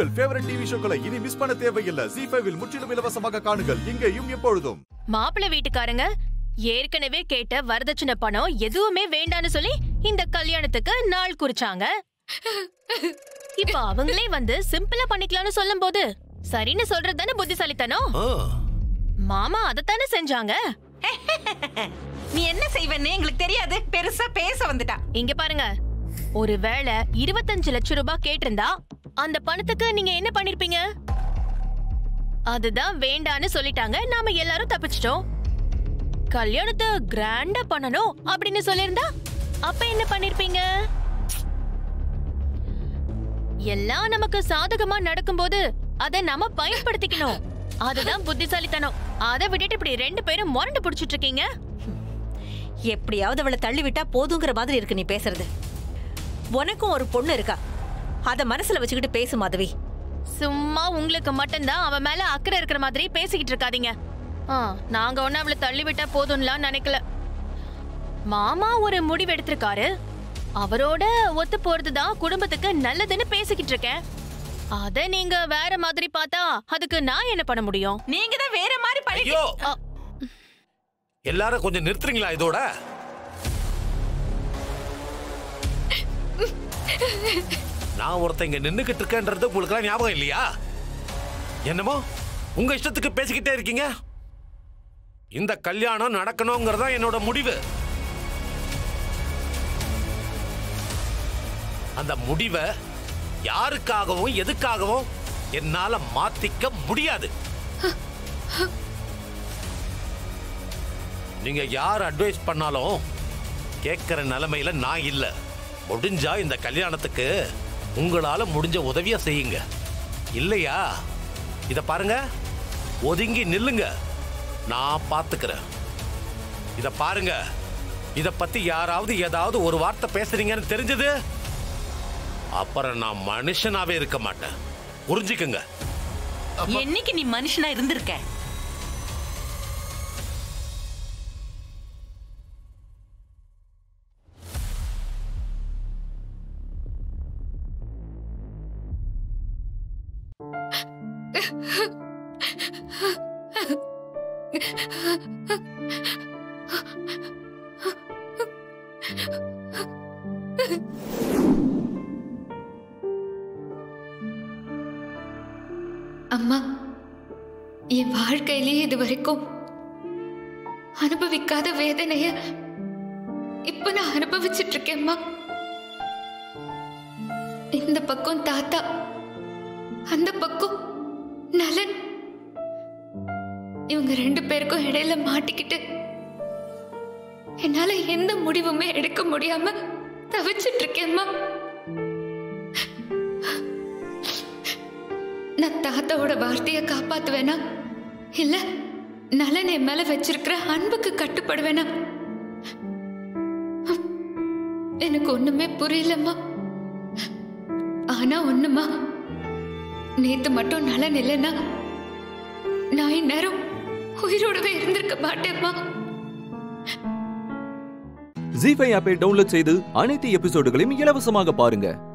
உங்கள் favourite TV ஷோக்களை இனி miss பண்ண தேவையில்லை ஜி ஃபைவில் முற்றிலும் இலவசமாக காணுங்கள் இங்கேயும் எப்பொழுதும் மாப்பிள்ளை வீட்டுக்காரங்க ஏற்கனவே கேட்ட வரதட்சணை பணம் எதுவுமே வேண்டான்னு சொல்லி இந்த கல்யாணத்துக்கு நாள் குறிச்சாங்க இப்ப அவங்களே வந்து சிம்பிளா பண்ணிக்கலாம்னு சொல்லும்போது சரின்னு சொல்றது தானே புத்திசாலித்தனம் ஆ, மாமா அதத்தானே செஞ்சாங்க நீ என்ன செய்வன்னு எங்களுக்கு தெரியாது பெருசா பேச வந்துட்டா இங்க பாருங்க ஒருவேளை இருபத்தஞ்சு லட்சம் ரூபாய் கேட்டிருந்தா அந்த பணத்துக்கு நீங்க என்ன பண்ணிருப்பீங்க அதுதான் வேண்டான்னு சொல்லிட்டாங்க நாம எல்லாரும் தப்பிச்சிட்டோம் கல்யாணத்தை கிராண்டா பண்ணணும் அப்படின்னு சொல்லிருந்தா அப்ப என்ன பண்ணிருப்பீங்க எல்லாம் நமக்கு சாதகமா நடக்கும்போது அத நாம பயன்படுத்திக்கணும் அதுதான் புத்திசாலித்தனம் அதை விட்டுட்டு இப்படி ரெண்டு பேரும் முரண்டு புடிச்சிட்டு இருக்கீங்க எப்படியாவது அவளை தள்ளி விட்டா போதுங்கிற மாதிரி இருக்கு நீ பேசுறது உனக்கும் ஒரு பொண்ணு இருக்கா அத மனசுல வச்சுக்கிட்டு பேசு மாதவி சும்மா உங்களுக்கு மட்டும்தான் அவன் மேல அக்கறை இருக்கிற மாதிரி பேசிக்கிட்டு இருக்காதீங்க ஆ, நாங்க ஒண்ணு அவளை தள்ளி விட்டா போதும்லாம் நினைக்கல மாமா ஒரு முடிவு எடுத்திருக்காரு அவரோட ஒத்து போறதுதான் குடும்பத்துக்கு நல்லதுன்னு பேசிக்கிட்டு இருக்கேன் அத நீங்க வேற மாதிரி பார்த்தா அதுக்கு நான் என்ன பண்ண முடியும் நீங்க தான் வேற மாதிரி பண்ணி ஐயோ ஆ, எல்லாரும் கொஞ்சம் நிறுத்துறீங்களா இதோட நான் ஒருத்தன் இங்க நின்னுகிட்டு இருக்கேன்றது உங்களுக்கு ஞாபகம் இல்லையா என்னமோ உங்க இஷ்டத்துக்கு பேசிக்கிட்டே இருக்கீங்க இந்த கல்யாணம் நடக்கணுங்கிறதா என்னோட முடிவு அந்த முடிவை யாருக்காகவும் எதுக்காகவும் என்னால மாத்திக்க முடியாது நீங்க யார் அட்வைஸ் பண்ணாலும் கேட்கிற நிலைமையில நான் இல்ல முடிஞ்சா இந்த கல்யாணத்துக்கு உங்களால முடிஞ்ச உதவியா செய்யுங்க இல்லையா இத பாருங்க ஒதுங்கி நில்லுங்க நான் பாத்துக்கிறேன் இத பாருங்க இத பத்தி யாராவது ஏதாவது ஒரு வார்த்தை பேசுறீங்கன்னு தெரிஞ்சது அப்புறம் நான் மனுஷனாவே இருக்க மாட்டேன் புரிஞ்சுக்குங்க என்னைக்கு நீ மனுஷனா இருந்திருக்க அம்மா என் வாழ்க்கையிலேயே இது வரைக்கும் அனுபவிக்காத வேதனைய இப்ப நான் அனுபவிச்சிட்டு இருக்கேன்மா இந்த பக்கம் தாத்தா அந்த பக்கம் நலன் இவங்க ரெண்டு பேருக்கும் இடையில மாட்டிக்கிட்டு என்னால எந்த முடிவுமே எடுக்க முடியாம தவிச்சிட்டு இருக்கேன்மா நான் தாத்தாவோட வார்த்தையை காப்பாத்துவேனா இல்ல நலன் என் மேல வச்சிருக்கிற அன்புக்கு கட்டுப்படுவேனா எனக்கு ஒண்ணுமே புரியலம்மா ஆனா ஒண்ணுமா நேத்து மட்டும் நலன் இல்லைன்னா நான் இந்நேரம் உயிரோடவே இருந்திருக்க மாட்டேம்மா ஜி ஃபைவ் ஆப்பை டவுன்லோட் செய்து அனைத்து எபிசோடுகளையும் இலவசமாக பாருங்க